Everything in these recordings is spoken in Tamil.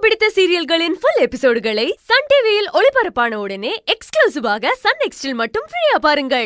பிடித்த சீரியல்களின் ஃபுல் எபிசோடுகளை சன் டிவியில் ஒளிபரப்பான உடனே எக்ஸ்க்ளூசிவாக சன் நெக்ஸ்டில் மட்டும் ஃப்ரீயா பாருங்கள்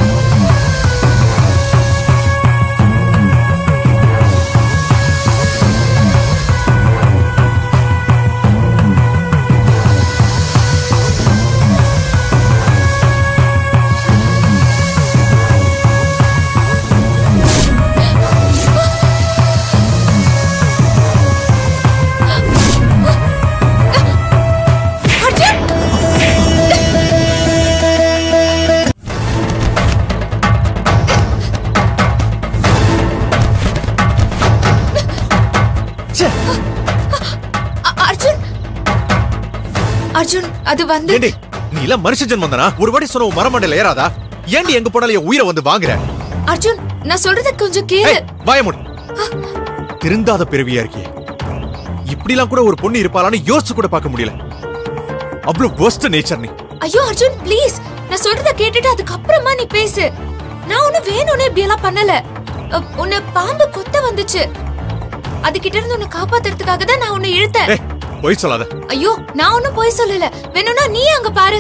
அ- அர்ஜுன் அர்ஜுன் அது வந்து ஏண்டி நீ எல்லாம் மனுஷ ஜென்மம் தானா ஒரு வாட்டி சொன்ன உன் மரமண்டையில ஏறாதா ஏண்டி எங்க போனாலும் என் உயிரை வந்து வாங்குற அர்ஜுன் நான் சொல்றத கொஞ்சம் கேளு ஏய், வாய மூடு திருந்தாத பிறவியா இருக்கியே இப்படிலாம் கூட ஒரு பொண்ணு இருப்பாளான்னு யோசிச்சு கூட பார்க்க முடியல அவ்வளவு worst நேச்சர் நீ ஐயோ அர்ஜுன் ப்ளீஸ் நான் சொல்றத கேட்டுட்டு அதுக்கப்புறமா நீ பேசு நான் ஒண்ணு வேணும்னு இப்படி எல்லாம் பண்ணல அ, உன்னை பாம்பு கொத்த வந்துச்சு அதுகிட்ட இருந்து உன்னை காப்பாத்துறதுக்காக தான் நான் உன்னை இழுத்தேன் ஏய் பொய் சொல்லாத ஐயோ நான் ஒண்ணும் போய் சொல்லல வேணும்னா நீ அங்க பாரு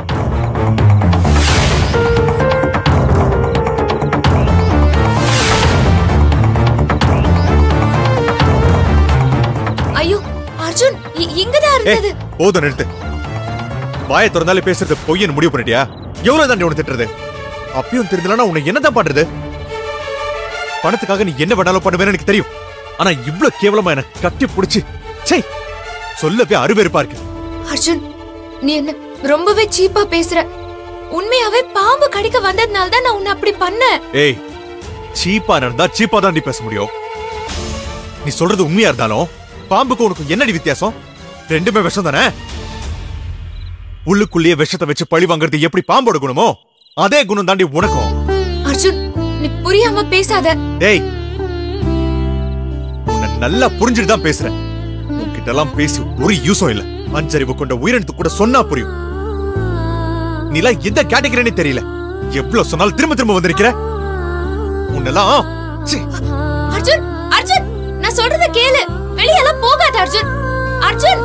ஐயோ அர்ஜுன் இ- இங்கதான் ஏய் இருந்தது போதும் நிறுத்து வாயை திறந்தாலே பேசுறது பொய்யன்னு முடிவு பண்ணிட்டியா எவ்வளவு தாண்டி உனக்கு திட்டுறது அப்பயும் தெரிஞ்சலன்னா உன்னை என்னதான் பண்றது பணத்துக்காக நீ என்ன வேணாலும் பண்ணுவேன்னு எனக்கு தெரியும் ஆனா இவ்ளோ கேவலமா எனக்கு கட்டி புடிச்சு சே சொல்லவே அருவெருப்பா இருக்கு அர்ஜுன் நீ என்ன ரொம்பவே சீப்பா பேசுற உண்மையாவே பாம்பு கடிக்க வந்ததுனால தான் நான் உன்னை அப்படி பண்ணேன் ஏய் சீப்பா நடந்தா சீப்பா தான் நீ பேச முடியும் நீ சொல்றது உண்மையா இருந்தாலும் பாம்புக்கு உனக்கு என்னடி வித்தியாசம் ரெண்டுமே விஷம் தானே உள்ளுக்குள்ளேயே விஷத்தை வச்சு பழி வாங்குறது எப்படி பாம்போட குணமோ அதே குணம் தாண்டி உனக்கும் அர்ஜுன் நீ புரியாம பேசாத டேய் உன்னை நல்லா புரிஞ்சுட்டு தான் பேசுறேன் உன்கிட்ட எல்லாம் பேசி ஒரு யூஸும் இல்ல அஞ்சறிவு கொண்ட உயிரினத்துக்கு கூட சொன்னா புரியும் நீலாம் எந்த கேட்டகரினே தெரியல எவ்வளவு சொன்னாலும் திரும்ப திரும்ப வந்திருக்கிற உன்னெல்லாம் சீ, அர்ஜுன் அர்ஜுன் நான் சொல்றத கேளு வெளியெல்லாம் போகாத அர்ஜுன் அர்ஜுன்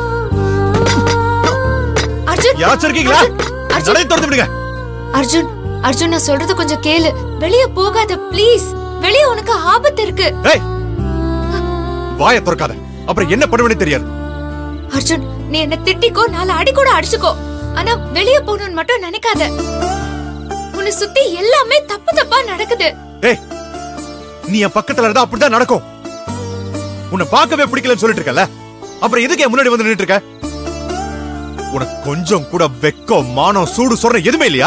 அர்ஜுன் யாராச்சும் இருக்கீங்களா அர்ஜுன், நடை திறந்து விடுங்க அர்ஜுன் அர்ஜுன் நான் சொல்றது கொஞ்சம் கேளு வெளிய போகாத ப்ளீஸ் வெளிய உனக்கு ஆபத்து இருக்கு ஏய் வாயை திறக்காத அப்புறம் என்ன பண்ணுவேன்னு தெரியாது அர்ஜுன் நீ என்ன திட்டிக்கோ நாலு அடி கூட அடிச்சுக்கோ ஆனா வெளிய போகணும்னு மட்டும் நினைக்காத உன்னை சுத்தி எல்லாமே தப்பு தப்பா நடக்குது ஏய் நீ என் பக்கத்துல இருந்தா அப்படிதான் நடக்கும் உன்னை பார்க்கவே பிடிக்கலன்னு சொல்லிட்டு இருக்கல அப்புறம் எதுக்கு என் முன்னாடி வந்து நின்னுட்டு இருக்க உனக்கு கொஞ்சம் கூட வெக்கம் மானம் சூடு சொல்ற எதுவுமே இல்லையா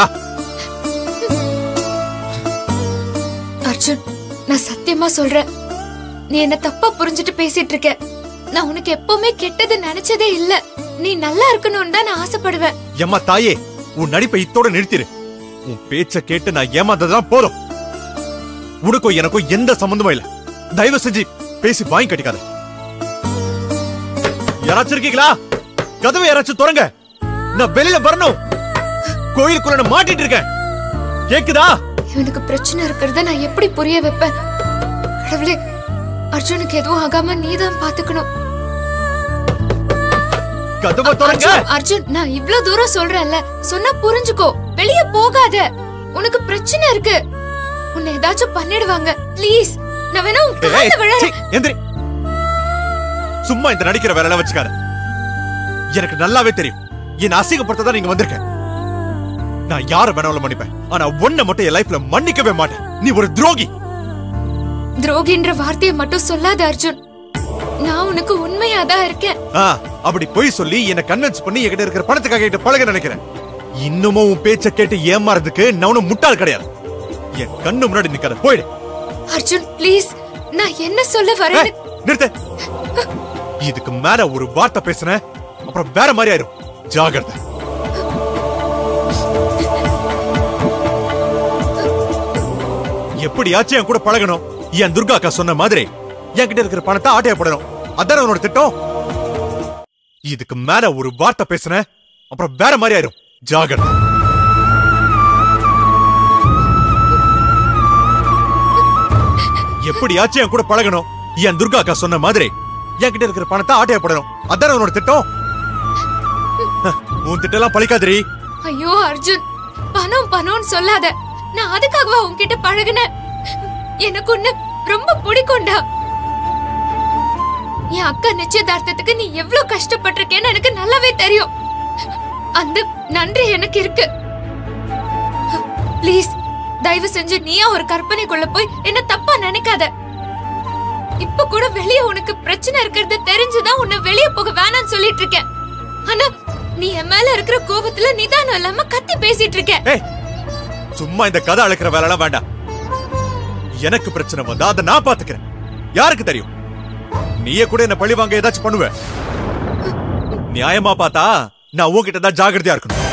அர்ஜுன் நான் சத்தியமா சொல்றேன் நீ என்ன தப்பா புரிஞ்சுட்டு பேசிட்டு இருக்க நான் உனக்கு எப்பவுமே கெட்டது நினைச்சதே இல்ல நீ நல்லா இருக்கணும்னு தான் நான் ஆசைப்படுவேன் எம்மா தாயே உன் நடிப்பை இத்தோட நிறுத்திரு உன் பேச்ச கேட்டு நான் ஏமாந்ததெல்லாம் போதும் உனக்கும் எனக்கும் எந்த சம்பந்தமும் இல்ல தயவு செஞ்சு பேசி வாங்கி கட்டிக்காத யாராச்சும் இருக்கீங்களா கதவை யாராச்சும் திறங்க நான் வெளியில வரணும் கோயிலுக்குள்ள நான் மாட்டிட்டு இருக்கேன் கேக்குதா இவனுக்கு பிரச்சனை இருக்கிறத நான் எப்படி புரிய வைப்பேன் கடவுளே அர்ஜுனுக்கு எதுவும் ஆகாம நீதான் பாத்துக்கணும் கதவை திறங்க அர்ஜுன் அர்ஜுன் நான் இவ்ளோ தூரம் சொல்றேன்ல சொன்னா புரிஞ்சுக்கோ வெளிய போகாத உனக்கு பிரச்சனை இருக்கு உன்னை ஏதாச்சும் பண்ணிடுவாங்க ப்ளீஸ் நான் வேணா உன் ஏய், கால்ல விழறேன் சீ, எந்திரி சும்மா இந்த நடிக்கிற வேலை வச்சுக்காத எனக்கு நல்லாவே தெரியும் என்ன அசிங்கப்படுத்த தான் நீங்க வந்திருக்க நான் யார வேணாலும் மன்னிப்பேன் ஆனா ஒன்ன மட்டும் என் லைஃப்ல மன்னிக்கவே மாட்டேன் நீ ஒரு துரோகி துரோகின்ற வார்த்தையை மட்டும் சொல்லாத அர்ஜுன் நான் உனக்கு உண்மையாதான் இருக்கேன் ஆ, அப்படி பொய் சொல்லி என்ன கன்வின்ஸ் பண்ணி என்கிட்ட இருக்கிற பணத்துக்காக கிட்ட பழக நினைக்கிறேன் இன்னமும் உன் பேச்ச கேட்டு ஏமாறதுக்கு நான் ஒண்ணும் முட்டாள் கிடையாது என் கண்ணு முன்னாடி நிக்காத போயிடு அர்ஜுன் ப்ளீஸ் நான் என்ன சொல்ல ஏய், வரேன்னு நிறுத்து இதுக்கு மேல ஒரு வார்த்தை பேசுன அப்புறம் வேற மாதிரி ஆயிரும் ஜாகிரதை எப்படியாச்சும் என் கூட பழகணும் என் துர்கா அக்கா சொன்ன மாதிரி என்கிட்ட இருக்கிற பணத்தை ஆட்டைய போடணும் அதான உன்னோட திட்டம் இதுக்கு மேல ஒரு வார்த்தை பேசுன அப்புறம் வேற மாதிரி ஆயிரும் ஜாகிரதை எப்படியாச்சும் என் கூட பழகணும் என் துர்கா அக்கா சொன்ன மாதிரி என்கிட்ட இருக்கிற பணத்தை ஆட்டைய போடணும் அதானே உன்னோட திட்டம் ஹ, உன் திட்டம் எல்லாம் பழிக்காதிரி ஐயோ அர்ஜுன் பணம் பணம்னு சொல்லாத நான் அதுக்காகவா உன்கிட்ட பழகுனேன் எனக்கு ஒண்ணு ரொம்ப பிடிக்கும்டா என் அக்கா நிச்சயதார்த்தத்துக்கு நீ எவ்வளவு கஷ்டப்பட்டிருக்கேன்னு எனக்கு நல்லாவே தெரியும் அந்த நன்றி எனக்கு இருக்கு ப்ளீஸ் தயவு செஞ்சு நீயா ஒரு கற்பனைக்குள்ள போய் என்ன தப்பா நினைக்காத இப்ப கூட வெளிய உனக்கு பிரச்சனை இருக்கிறது தெரிஞ்சுதான் உன்னை வெளிய போக வேணாம்னு சொல்லிட்டு இருக்கேன் ஆனா நீ என் மேல இருக்கிற கோபத்துல நிதானம் இல்லாம கத்தி பேசிட்டு இருக்க ஏய் சும்மா இந்த கதை அழைக்கிற வேலைலாம் வேண்டாம் எனக்கு பிரச்சனை வந்தா அதை நான் பாத்துக்கிறேன் யாருக்கு தெரியும் நீயே கூட என்ன பழி வாங்க ஏதாச்சும் பண்ணுவ நியாயமா பார்த்தா நான் உன்கிட்ட தான் ஜாகிரதையா இருக்கணும்